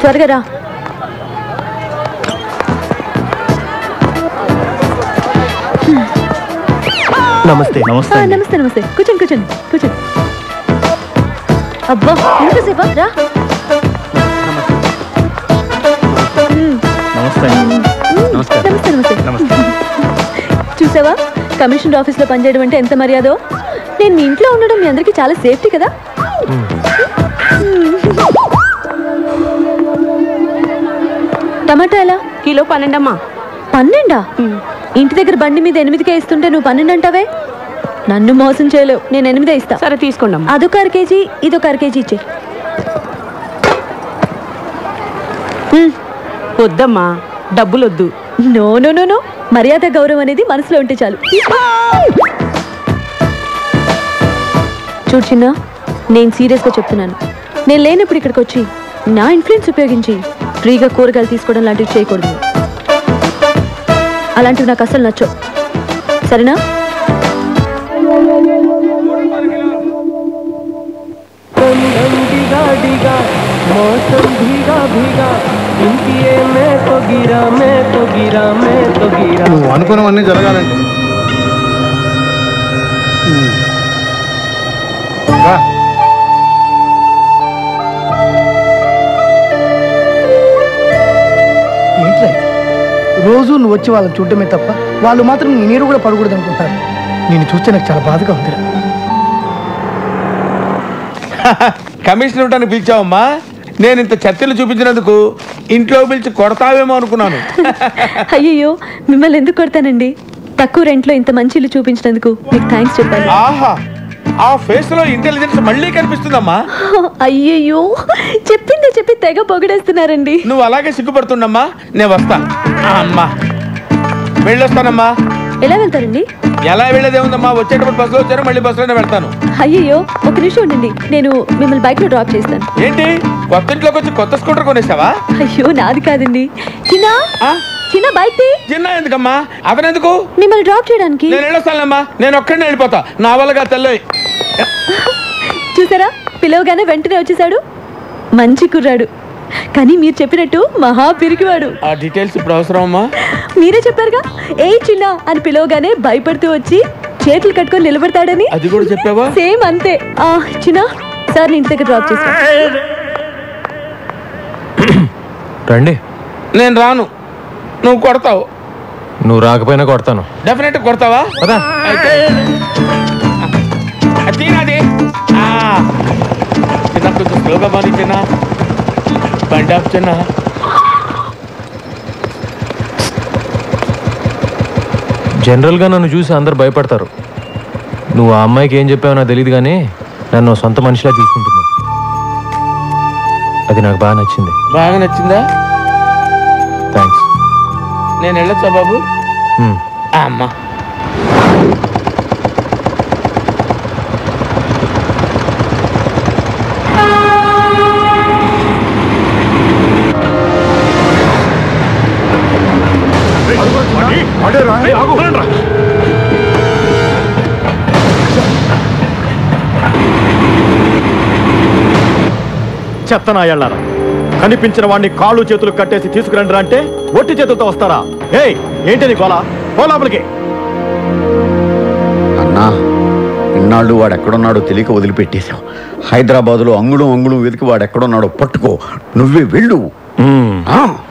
త్వరగా రా నమస్తే నమస్తే ఆ, నమస్తే నమస్తే కూర్చోండి కూర్చోండి కూర్చోండి అబ్బా ఎంతసేపా రా మ్మ్. నమస్తే నమస్కారం నమస్తే నమస్తే నమస్తే చూసావా కమిషనర్ ఆఫీస్ లో పనిచేయడం అంటే ఎంత మర్యాదో నేను మీ ఇంట్లో ఉండడం మీ అందరికీ చాలా సేఫ్టీ కదా టమాటా ఎలా కిలో పన్నెండమ్మా పన్నెండా ఇంటి దగ్గర బండి మీద ఎనిమిదికే ఇస్తుంటే నువ్వు పన్నెండు అంటావే నన్ను మోసం చేయలేవు నేను ఎనిమిదే ఇస్తా సరే తీసుకోండి అమ్మా అదొక అర కేజీ ఇదొక అర కేజీ ఇచ్చే వద్దమ్మా డబ్బులు వద్దు నో నో నో నో మర్యాద గౌరవం అనేది మనసులో ఉంటే చాలు చూడు చిన్న నేను సీరియస్గా చెప్తున్నాను నేను లేనప్పుడు ఇక్కడికి వచ్చి నా ఇన్ఫ్లుయెన్స్ ఉపయోగించి ఫ్రీగా కూరగాయలు తీసుకోవడం లాంటివి చేయకూడదు అలాంటివి నాకు అసలు నచ్చవు సరేనా भीगा भीगा मौसम भीगा भीगा इनकी ये मैं तो गिरा मैं तो गिरा मैं तो गिरा నువ్వు అనుకున్నవన్నీ జరగాలండి రా. ఏంట్రా ఇది? రోజు నువ్వు వచ్చి వాళ్ళని చూడటమే తప్ప వాళ్ళు మాత్రం నీ నీరు కూడా పడకూడదు అనుకుంటారు నేను చూస్తే నాకు చాలా బాధగా ఉందిరా కమిషనర్ ఉండడానికి పిలిచావమ్మా నేను ఇంత చర్చలు చూపించినందుకు ఇంట్లో పిలిచి కొడతావేమో అనుకున్నాను అయ్యయ్యో మిమ్మల్ని ఎందుకు కొడతానండి తక్కువ రెంట్లో ఇంత మంచి ఇల్లు చూపించినందుకు మీకు థ్యాంక్స్ చెప్పాలి ఆహా ఆ ఫేస్ లో ఇంటెలిజెన్స్ మళ్ళీ కనిపిస్తుందమ్మా అయ్యయ్యో చెప్పిందే చెప్పి తెగ పొగడేస్తున్నారండి నువ్వు అలాగే సిగ్గుపడుతుండమ్మా నేను వస్తా ఆ, అమ్మా వెళ్ళొస్తానమ్మా ఎలా వెళ్తారండి ఎలా వెళ్ళేదే ఉందమ్మా వచ్చేటప్పుడు బస్సులో వచ్చారు మళ్ళీ బస్సులోనే వెళ్తాను అయ్యయ్యో ఒక నిమిషం ఉండండి నేను మిమ్మల్ని బైక్ లో డ్రాప్ చేస్తాను ఏంటి కొత్త ఇంట్లోకి వచ్చి కొత్త స్కూటర్ కొనేసావా అయ్యో నాది కాదండి చిన్న ఆ? చిన్న బైక్ తీ. చిన్న ఎందుకమ్మా అతనెందుకు మిమ్మల్ని డ్రాప్ చేయడానికి నేను వెళ్ళొస్తానమ్మా నేను ఒక్కడినే వెళ్ళిపోతా నా వల్లగా తెల్లవి చూసారా పిలవగానే వెంటనే వచ్చేసాడు మంచి కుర్రాడు కానీ మీరు చెప్పినట్టు మహా పిరికివాడు ఆ డీటెయిల్స్ ఇప్పుడు అవసరం అమ్మా మీరే చెప్పారుగా ఏ చిన్న అని పిలవగానే భయపడుతూ వచ్చి చేతులు కట్టుకొని నిలబడతాడని అది కూడా చెప్పావా సేమ్ అంతే ఆ చిన్న సార్ నీ ఇంటి దగ్గర డ్రాప్ చేస్తా రండి నేను రాను నువ్వు కొడతావు నువ్వు రాకపోయినా కొడతాను డెఫినెట్ కొడతావా పదా అయితే అది తీరాది ఆ. చిన్న కొంచెం స్లోగా మారి చిన్న బండి ఆఫ్ చిన్న జనరల్గా నన్ను చూసి అందరు భయపడతారు నువ్వు ఆ అమ్మాయికి ఏం చెప్పావో నాకు తెలియదు కానీ నన్ను ఓ సొంత మనిషిలా తీసుకుంటుంది అది నాకు బాగా నచ్చింది బాగా నచ్చిందా థ్యాంక్స్ నేను వెళ్ళొచ్చా బాబు ఆ, అమ్మా చెత్తనాయళ్ళారా కనిపించిన వాడిని కాళ్ళు చేతులు కట్టేసి తీసుకురండి అంటే ఒట్టి చేతులతో వస్తారా ఏయ్ ఏంటి నీ గోల పో లోపలికి అన్నా ఇన్నాళ్ళు వాడు ఎక్కడున్నాడో తెలియక వదిలిపెట్టేశాం హైదరాబాదులో అంగుళం అంగుళం వెతికి వాడు ఎక్కడున్నాడో పట్టుకో నువ్వే వెళ్ళు ఆ.